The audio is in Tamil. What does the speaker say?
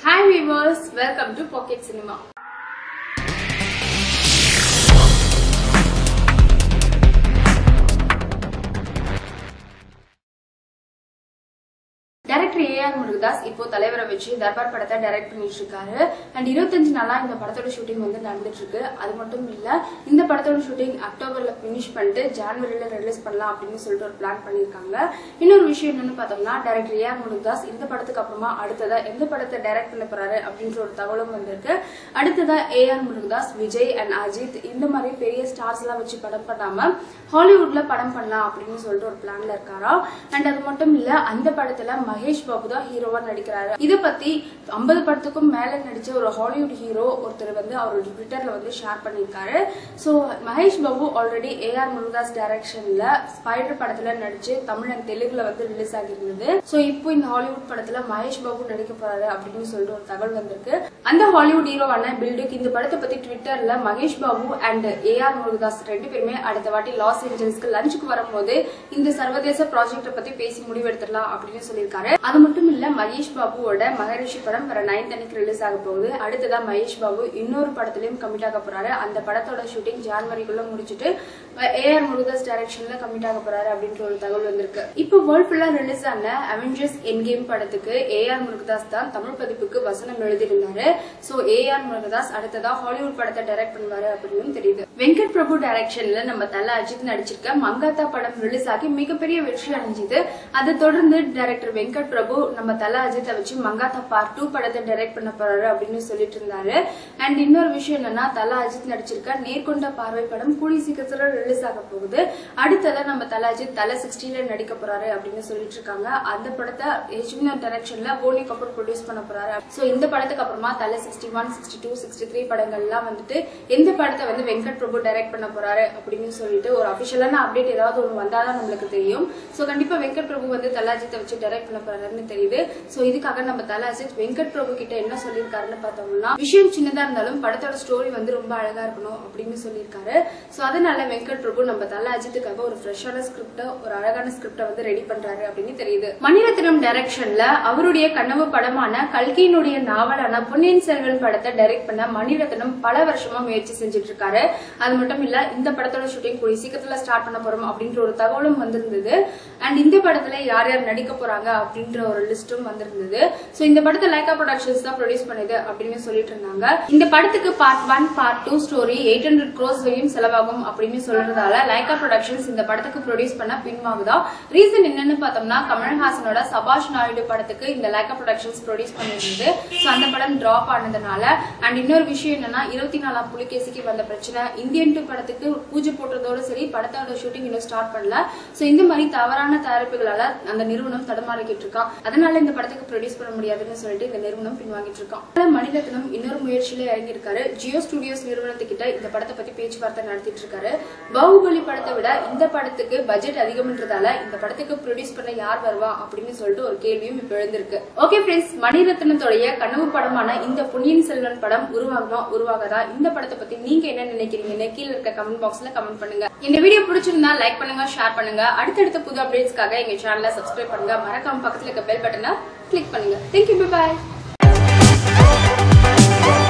hi viewers welcome to pocket cinema director A R Murugadoss இப்போ தலைவரை வச்சு தர்பார் படத்தை டைரக்ட் பண்ணிட்டு இருக்காரு அண்ட் இருபத்தஞ்சு நாளா இந்த படத்தோட ஷூட்டிங் வந்து நடந்துட்டு இருக்கு அது மட்டும் இல்ல இந்த படத்தோட ஷூட்டிங் அக்டோபர்ல பினிஷ் பண்ணிட்டு ஜான்வரியில ரிலீஸ் பண்ணலாம் அப்படின்னு சொல்லிட்டு ஒரு பிளான் பண்ணிருக்காங்க இன்னொரு விஷயம் என்னன்னு பார்த்தோம்னா டைரக்டர் ஏ ஆர் முருகதாஸ் இந்த படத்துக்கு அப்புறமா அடுத்ததா எந்த படத்தை டைரக்ட் பண்ண போறாரு அப்படின்ற ஒரு தகவலும் வந்திருக்கு அடுத்ததா A R Murugadoss Vijay and Ajith இந்த மாதிரி பெரிய ஸ்டார்ஸ் எல்லாம் வச்சு படம் பண்ணாம ஹாலிவுட்ல படம் பண்ணலாம் அப்படின்னு சொல்லிட்டு ஒரு பிளான்ல இருக்காராம் அண்ட் அது மட்டும் இல்ல அந்த படத்துல மகேஷ் பாபு தான் ஹீரோவா நடிக்கிறாரு இத பத்தி ஐம்பது படத்துக்கும் மேல நடிச்ச ஒரு ஹாலிவுட் ஹீரோ ஒருத்தர் வந்து அவரோட ட்விட்டர்ல வந்து ஷேர் பண்ணிருக்காரு so Mahesh Babu already A R Murugadoss டைரக்ஷன்ல ஸ்பைடர் படத்துல நடிச்சு தமிழ் அண்ட் தெலுங்குல வந்து ரிலீஸ் ஆகிருந்தது சோ இப்போ இந்த ஹாலிவுட் படத்துல மகேஷ் பாபு நடிக்க போறாரு அப்படின்னு சொல்லிட்டு ஒரு தகவல் வந்திருக்கு அந்த ஹாலிவுட் ஹீரோவான பில்டுக் இந்த படத்தை பத்தி ட்விட்டர்ல Mahesh Babu and A R Murugadoss ரெண்டு பேருமே அடுத்த வாட்டி லாஸ் ஏஞ்சல்ஸ்க்கு லஞ்சுக்கு வரும்போது இந்த சர்வதேச ப்ராஜெக்ட பத்தி பேசி முடிவெடுத்துடலாம் அப்படின்னு சொல்லியிருக்காரு அது மட்டும் இல்ல மகேஷ் பாபுவோட மகரிஷி படம் வர நைன்த் அன்னைக்கு ரிலீஸ் ஆக போகுது அடுத்ததா மகேஷ் பாபு இன்னொரு படத்துலயும் கமிட் ஆக போறாரு அந்த படத்தோட ஷூட்டிங் ஜான்வரிக்குள்ள முடிச்சிட்டு ஏ ஆர் முருகதாஸ் டைரக்ஷன்ல கமிட் ஆக போறாரு அப்படின்ற ஒரு தகவல் வந்திருக்கு இப்போ வேர்ல்ட் ஃபுல்லா ரிலீஸ் ஆன அவெஞ்சர்ஸ் என் கேம் படத்துக்கு ஏ ஆர் முருகதாஸ் தான் தமிழ் பதிப்புக்கு வசனம் எழுதியிருந்தாரு சோ ஏ ஆர் முருகதாஸ் அடுத்ததா ஹாலிவுட் படத்தை டைரக்ட் பண்ணுவாரு அப்படின்னு தெரியுது வெங்கட் பிரபு டைரக்ஷன்ல நம்ம தல அஜித் நடிச்சிருக்க மங்காத்தா படம் ரிலீஸ் ஆகி மிகப்பெரிய வெற்றி அடைஞ்சது அதை தொடர்ந்து டைரக்டர் வெங்கட் பிரபு நம்ம தல அஜித்தை வச்சு மங்காத்தா பார்ட் டூ படத்தை டைரக்ட் பண்ண போறாரு அப்படின்னு சொல்லிட்டு இருந்தாரு அண்ட் இன்னொரு விஷயம் என்னன்னா தல அஜித் நடிச்சிருக்க நேர்கொண்ட பார்வை படம் கூடி சீக்கிரத்துல ரிலீஸ் ஆக போகுது அடுத்ததா நம்ம தல அஜித் தல சிக்ஸ்டீன்ல நடிக்க போறாரு அப்படின்னு சொல்லிட்டு இருக்காங்க அந்த படத்தை ஹெச்வினர் டைரக்ஷன்ல போனி கபூர் ப்ரொடியூஸ் பண்ண போறாரு சோ இந்த படத்துக்கு அப்புறமா Thala sixty one sixty two sixty three படங்கள்லாம் வந்துட்டு எந்த படத்தை வந்து வெங்கட் பிரபு டைரக்ட் பண்ண போறாரு அப்படின்னு சொல்லிட்டு ஒரு அபிஷியலான அப்டேட் ஏதாவது ஒன்று வந்தாதான் நம்மளுக்கு தெரியும் சோ கண்டிப்பா வெங்கட் பிரபு வந்து தலாஜித்தை வச்சு டைரக்ட் பண்ண போறாருன்னு தெரியுது சோ இதுக்காக நம்ம தலாஜித் வெங்கட் பிரபு கிட்ட என்ன சொல்லியிருக்காருன்னு பார்த்தோம்னா விஷயம் சின்னதா இருந்தாலும் படத்தோட ஸ்டோரி வந்து ரொம்ப அழகா இருக்கணும் அப்படின்னு சொல்லியிருக்காரு சோ அதனால வெங்கட் பிரபு நம்ம தல அஜித்துக்காக ஒரு ஃப்ரெஷ்ஷான ஸ்கிரிப்ட ஒரு அழகான ஸ்கிரிப்ட வந்து ரெடி பண்றாரு அப்படின்னு தெரியுது மணிரத்னம் டைரக்ஷன்ல அவருடைய கனவு படமான கல்கியினுடைய நாவலான பொன்னியின் செல்வன் படத்தை டைரக்ட் பண்ண மணிரத்னம் பல வருஷமா முயற்சி செஞ்சுட்டு இருக்காரு அது மட்டும் இல்ல இந்த படத்தோட ஷூட்டிங் கூடிய சீக்கிரத்துல ஸ்டார்ட் பண்ண போறோம் அப்படின்ற ஒரு தகவலும் வந்திருந்தது அண்ட் இந்த படத்துல யார் யார் நடிக்க போறாங்க அப்படின்ற ஒரு லிஸ்டும் வந்திருந்தது சோ இந்த படத்தை லைகா ப்ரொடக்ஷன்ஸ் தான் ப்ரொடியூஸ் பண்ணுது அப்படின்னு சொல்லிட்டு இருந்தாங்க இந்த படத்துக்கு part one part two story eight hundred crores வரையும் செலவாகும் அப்படின்னு சொல்றதால லைகா ப்ரொடக்ஷன்ஸ் இந்த படத்துக்கு ப்ரொடியூஸ் பண்ண பின்வாகுதா ரீசன் என்னன்னு பார்த்தோம்னா கமல்ஹாசனோட சபாஷ் நாயுடு படத்துக்கு இந்த லைகா ப்ரொடக்ஷன்ஸ் ப்ரொடியூஸ் பண்ணிருந்தது சோ அந்த படம் டிராப் ஆனதுனால அண்ட் இன்னொரு விஷயம் என்னன்னா இருபத்தி நாலாம் புலிகேசிக்கு வந்த பிரச்சனை இந்தியன் டூ படத்துக்கு பூஜை போட்டதோட சரி படத்தோட ஷூட்டிங் இன்னும் ஸ்டார்ட் பண்ணல சோ இந்த மாதிரி தவறான தயாரிப்புகளால அந்த நிறுவனம் தடமாறிக்கிட்டு இருக்கான் அதனால இந்த படத்துக்கு ப்ரொடியூஸ் பண்ண முடியாதுன்னு சொல்லிட்டு இந்த நிறுவனம் பின்வாங்கிட்டு இருக்கான் மணிரத்னம் இன்னொரு முயற்சியில இறங்கியிருக்காரு ஜியோ ஸ்டுடியோஸ் நிறுவனத்துக்கிட்ட இந்த படத்தை பத்தி பேச்சுவார்த்தை நடத்திட்டு இருக்காரு பாகுபலி படத்தை விட இந்த படத்துக்கு பட்ஜெட் அதிகம்ன்றதால இந்த படத்துக்கு ப்ரொடியூஸ் பண்ண யார் வருவா அப்படின்னு சொல்லிட்டு ஒரு கேள்வியும் இப்ப எழுந்திருக்கு ஓகே ஃப்ரெண்ட்ஸ் மணிரத்னத்தோடைய கனவு படமான இந்த பொன்னியின் செல்வன் படம் உருவாகுமா உருவாகாதா இந்த படத்தை பத்தி நீங்க என்ன நினைக்கிறீங்கன்னு கீழே இருக்க கமெண்ட் பாக்ஸ்ல கமெண்ட் பண்ணுங்க இந்த வீடியோ பிடிச்சிருந்தா லைக் பண்ணுங்க ஷேர் பண்ணுங்க அடுத்தடுத்த புது அப்டேட்ஸ்க்காக எங்க சேனலை சப்ஸ்கிரைப் பண்ணுங்க மறக்காம பக்கத்துல இருக்க பெல் பட்டனை கிளிக் பண்ணுங்க தேங்க்யூ பாய்